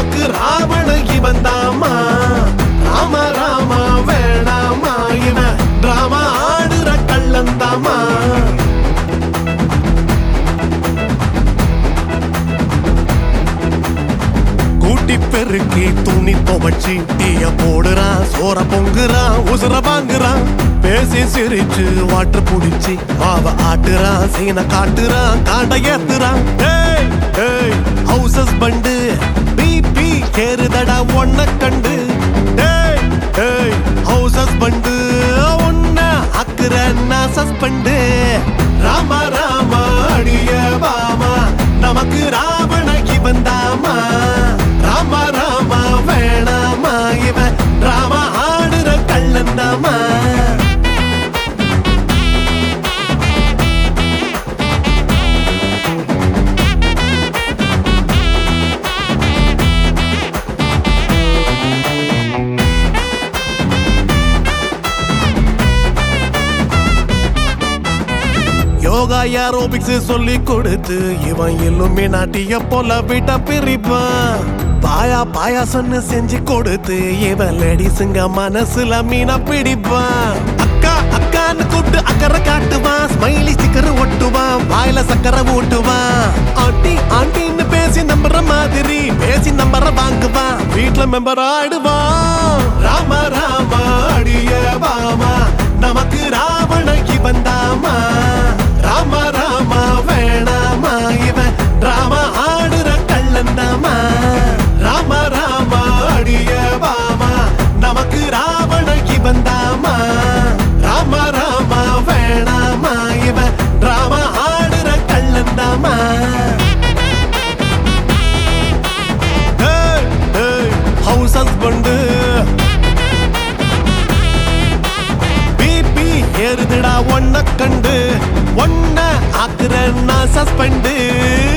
நமக்கு ராவண இவன் தாமா ராம ராமா வேணாமா இவன் டிராமா ஆடுற கள்ளந்தாமா கூட்டி பெருக்கி துணி துவச்சி டீய போடுறான் சோற பொங்குறான் உசுர வாங்குறான் பேசி சிரிச்சு வாட்டு புடிச்சு மாவ ஆட்டுறான் சீன காட்டுறான் காண்ட ஏத்துறான் ஏய் ஏய் ஹவுசஸ் பண்டு பிபி ஏறுதடா ஒன்ன கண்டு ஏய் ஏய் ஹவுசஸ் பண்டு ஒன்ன அக்குற நான் சஸ்பெண்டு ராமா ராமா அடிய பாமா நமக்கு ராவண இவன் தாமா ராமா ராமா வேணாமா இவன் ராமா ஆடுற கள்ளன் தாமா யோகா ஏரோபிக்ஸ் சொல்லி கொடுத்து இவன் எல்லுமே நாட்டிய போல விட்ட பிரிப்பான் பாயா பாயாசன்னு செஞ்சு கொடுத்து இவன் லேடிஸுங்க மனசுல மீனா பிடிப்பான் அக்கா அக்கான்னு கூப்பிட்டு அக்கறை காட்டுவான் ஸ்மைலி ஸ்டிக்கர் ஒட்டுவான் வாயில சக்கரை ஊட்டுவான் ஆண்டி ஆண்டின்னு பேசி நம்புற மாதிரி பேசி நம்பர வாங்குவான் வீட்ல மெம்பர் ஆயிடுவான் ராம ராமா அடிய பாமா நமக்கு ராவண இவன் தாமா ராம ராமா வேணாமா இவன் ராமா ஆடுற கள்ளன் தாமா ராம ராமா அடிய பாமா நமக்கு ராவண இவன் தாமா ராம ராமா வேணாமா இவன் ராமா ஆடுற கள்ளன் தாமா ஏய், ஏய், house husband. BP ஏறுதுடா ஒன்ன கண்டு ஒன்ன ஆக்குற நான் சஸ்பெண்டு